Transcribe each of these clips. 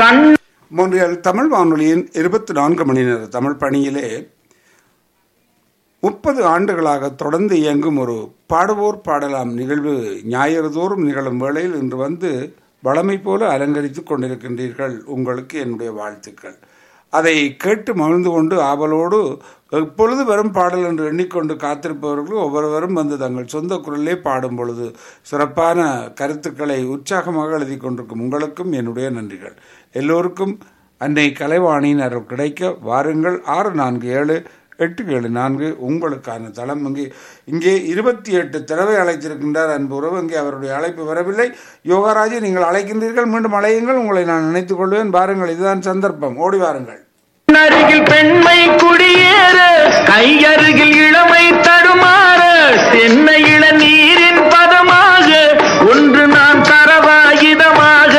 கண் மொன்றியல் தமிழ் வானொலியின் இருபத்தி நான்கு மணி நேர தமிழ் பணியிலே முப்பது ஆண்டுகளாக தொடர்ந்து இயங்கும் ஒரு பாடுவோர் பாடலாம் நிகழ்வு ஞாயிறு தோறும் நிகழும் வேளையில் இன்று வந்து வளமை போல அலங்கரித்துக் கொண்டிருக்கின்றீர்கள் உங்களுக்கு என்னுடைய வாழ்த்துக்கள் அதை கேட்டு மகிழ்ந்து கொண்டு ஆவலோடு எப்பொழுது வரும் பாடல் என்று எண்ணிக்கொண்டு காத்திருப்பவர்களும் ஒவ்வொருவரும் வந்து தங்கள் சொந்த குரலே பாடும் பொழுது சிறப்பான கருத்துக்களை உற்சாகமாக எழுதி கொண்டிருக்கும் உங்களுக்கும் என்னுடைய நன்றிகள் எல்லோருக்கும் அன்னை கலைவாணியின் அருள் கிடைக்க வாருங்கள் ஆறு நான்கு ஏழு எட்டு ஏழு நான்கு உங்களுக்கான தளம் இங்கே இங்கே இருபத்தி எட்டு தடவை அழைத்திருக்கின்றார் அன்பு உறவு இங்கே அவருடைய அழைப்பு வரவில்லை யோகாராஜி நீங்கள் அழைக்கின்றீர்கள் மீண்டும் அழையுங்கள் உங்களை நான் நினைத்துக் கொள்வேன் வாருங்கள் இதுதான் சந்தர்ப்பம் ஓடி வாருங்கள் அருகில் பெண்மை குடியேற கையருகில் இளமை தடுமாற சென்னை இளநீரின் பதமாக ஒன்று நான் தரவாயுதமாக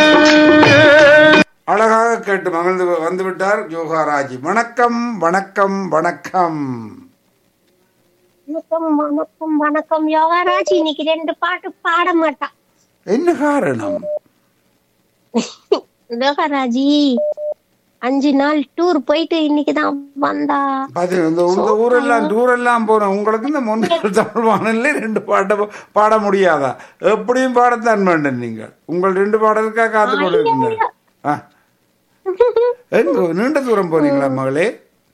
அழகாக கேட்டு மகிழ்ந்து வந்துவிட்டார் யோகாராஜி வணக்கம் வணக்கம் வணக்கம் வணக்கம் வணக்கம் வணக்கம் யோகாராஜ் இன்னைக்கு ரெண்டு பாட்டு பாட மாட்டான் என்ன காரணம் யோகாராஜி அஞ்சு நாள் டூர் போயிட்டு இன்னைக்கு தான் வந்தா பாத்து இந்த இந்த ஊரெல்லாம் டூரெல்லாம் போனோம் உங்களுக்கு இந்த முன்னாள் தமிழ் வானொலி ரெண்டு பாட்டை பா- பாட முடியாதா எப்படியும் பாடத்தான் வேண்டும் நீங்கள் உங்கள் ரெண்டு பாடலுக்காக காத்து கொண்டிருக்கின்றனர் ஆ. எங்க நீண்ட தூரம் போனீங்களா மகளே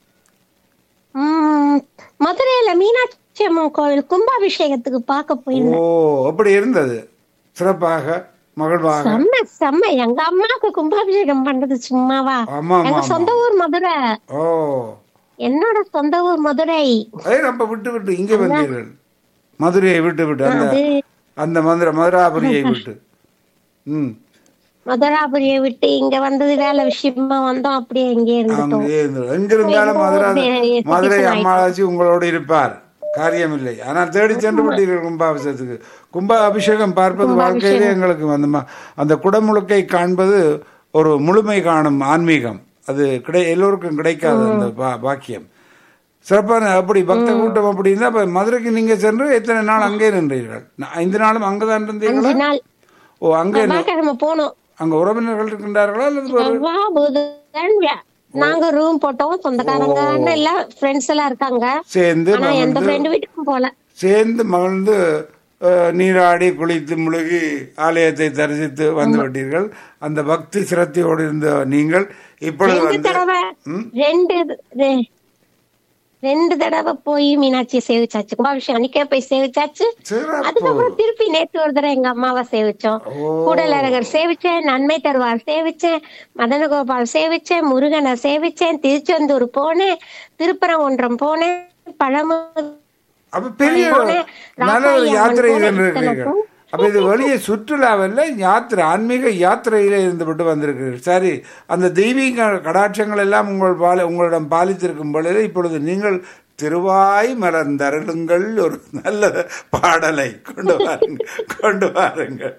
உம் மதுரையில மீனாட்சி அம்மன் கோவில் கும்பாபிஷேகத்துக்கு பார்க்க ஓ போயிருந்தேன் அப்படி இருந்தது சிறப்பாக மகிழ்வாக செம்ம செம்ம எங்க அம்மாவுக்கு கும்பாபிஷேகம் பண்றது சும்மாவா ஆமா ஆமா எங்க ஆமா சொந்த ஊர் மதுரை ஓ என்னோட சொந்த ஊர் மதுரை ஏய் நம்ம விட்டு விட்டு இங்கே வந்தீர்கள் மதுரையை விட்டு விட்டு அந்த அது அந்த மதுரை மதுராபுரியை விட்டு ம் மதுராபுரியை விட்டு இங்க வந்தது வேலை விஷயமா வந்தோம் அப்படியே இங்கே இருந்துட்டோம் அங்கே இருந்து எங்க இருந்தாலும் மதுரை மதுரை அம்மாவாச்சி உங்களோடு இருப்பார் காரியமில்லை ஆனால் தேடி சென்று விட்டீர்கள் கும்பாபிஷேகத்துக்கு கும்ப அபிஷேகம் பார்ப்பது வாழ்க்கையிலே எங்களுக்கு அந்த ம- அந்த குடமுழுக்கை காண்பது ஒரு முழுமை காணும் ஆன்மீகம் அது கிடை எல்லோருக்கும் கிடைக்காது அந்த பா- பாக்கியம் சிறப்பான அப்படி பக்த கூட்டம் அப்படி இருந்தா அப்ப மதுரைக்கு நீங்க சென்று எத்தனை நாள் அங்கே நின்றீர்கள் நா- ஐந்து நாளும் அங்கதான் இருந்தீர்களா அஞ்சு நாள் ஓ அங்கே செவ்வாய்க்கிழமை போனோம் அங்க உறவினர்கள் இருக்கின்றார்களா அல்லது ஒரு- செவ்வாய் புதன் வியா- நாங்க ரூம் போட்டோம் சொந்தக்காரங்க எல்லாம் ஃப்ரெண்ட்ஸ் எல்லாம் இருக்காங்க சேர்ந்து ஆனா எந்த மகிழ்ந்து ஃப்ரெண்டு வீட்டுக்கும் போல சேர்ந்து மகிழ்ந்து அஹ், நீராடி குளித்து முழுகி ஆலயத்தை தரிசித்து வந்து விட்டீர்கள் அந்த பக்தி சிரத்தையோடு இருந்த நீங்கள் இப்பொழுது ரெண்டு வந்து தடவை ம்? ரெண்டு ரெ- ரெண்டு தடவை போய் மீனாட்சியை சேவிச்சாச்சு கும்பாபிஷேகம் அன்னைக்கே போய் சேவிச்சாச்சு சிறப்பு அதுக்கப்புறம் திருப்பி நேத்து ஒரு தடவை எங்க அம்மாவை சேவிச்சோம் ஓ. கூடலழகர் சேவிச்சேன் நன்மை தருவார் சேவிச்சேன் மதனகோபால் சேவிச்சேன் முருகனை சேவிச்சேன் திருச்செந்தூர் போனேன் திருப்பரங்குன்றம் போனேன் பழமு அப்ப பெரிய போனேன். நல்ல ஒரு ராசாயி யாத்திரை அம்மன் கோவில் இருக்கிறீர்கள் இத்தனைக்கும். அப்ப இது வெளியே சுற்றுலாவல்ல யாத்திரை ஆன்மீக யாத்திரையில இருந்துவிட்டு வந்திருக்கிறீர்கள் சரி அந்த தெய்வீக கடாட்சங்கள் எல்லாம் உங்கள் பால உங்களிடம் பாலித்திருக்கும் பொழுது இப்பொழுது நீங்கள் திருவாய் மலர்ந்தருளுங்கள் ஒரு நல்ல பாடலை கொண்டு வாருங்கள் கொண்டு வாருங்கள்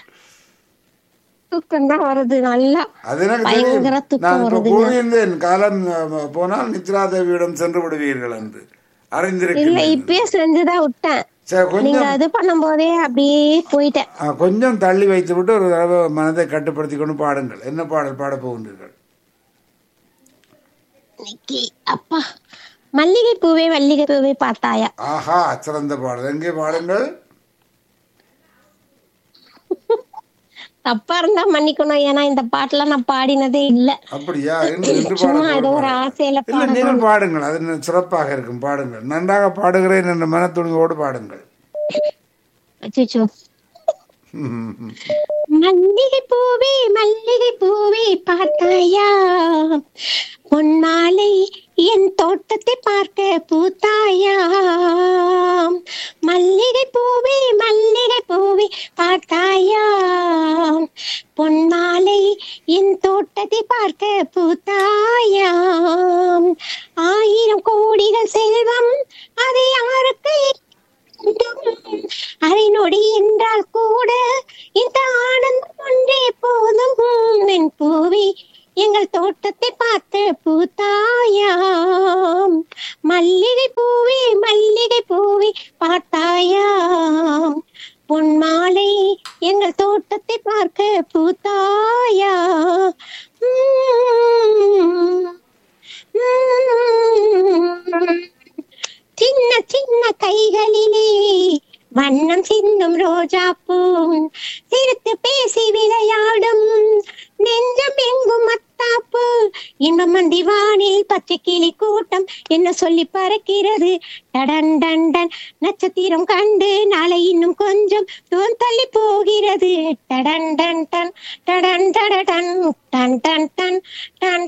தூக்கம் தான் வருது நல்லா அது எனக்கு பயங்கர தெரியும். தூக்கம் நான் இப்ப வருதுங்க. கூறியிருந்தேன் காலம் அஹ், போனால் நித்ரா தேவியிடம் சென்று விடுவீர்கள் என்று இல்ல அறிந்திருக்கிறேன் இப்பயே செஞ்சுதான் விட்டேன் சரி நீங்க கொஞ்சம் அது பண்ணும் போதே அப்படியே போயிட்டேன் ஆ, கொஞ்சம் தள்ளி வைத்து விட்டு ஒரு தடவை மனதை கட்டுப்படுத்தி கொண்டு பாடுங்கள் என்ன பாடல் பாட போகின்றீர்கள் இன்னைக்கு அப்பா மல்லிகை பூவே மல்லிகை பூவே பார்த்தாயா ஆஹா சிறந்த பாடல் எங்கே பாடுங்கள் தப்பா இருந்தா மன்னிக்கணும் ஏன்னா இந்த பாட்டுல நான் பாடினதே இல்ல அப்படியா என்று என்று சும்மா ஏதோ ஒரு பாட ஆசையில இல்ல பாட நீங்கள் பாடுங்கள் அது இன்னும் சிறப்பாக இருக்கும் பாடுங்கள் நன்றாக பாடுகிறேன் என்ற மனத்துணிவோடு பாடுங்கள் அச்சோ மல்லிகை பூவே மல்லிகை பூவே பார்த்தாயா பொன்மாலை என் தோட்டத்தை பார்க்க பூத்தாயா மல்லிகை பூவே மல்லிகை பூவே பார்த்தாயா பொன்மாலை என் தோட்டத்தை பார்க்க பூத்தாயா ஆயிரம் கோடிகள் செல்வம் அதை யாருக்கு அரை நொடி என்றால் கூட இந்த ஆனந்தம் ஒன்றே போதும் என் பூவி எங்கள் தோட்டத்தை பார்த்து பூத்தாயாம் மல்லிகை பூவே மல்லிகை பூவே பார்த்தாயாம் பொன் மாலை எங்கள் தோட்டத்தை பார்க்க பூத்தாயா வண்ணம் சிந்தும் ரோஜா பூ சிரித்து பேசி விளையாடும் நெஞ்சம் எங்கும் மத்தாப்பு இன்பம் மண்டி வானில் பச்சை கிளி கூட்டம் என்ன சொல்லி பறக்கிறது டடன் டன் டன் நட்சத்திரம் கண்டு நாளை இன்னும் கொஞ்சம் தூரம் தள்ளி போகிறது டடன் டன் டன் டடன் டடடன் டன் டன் டன் டன்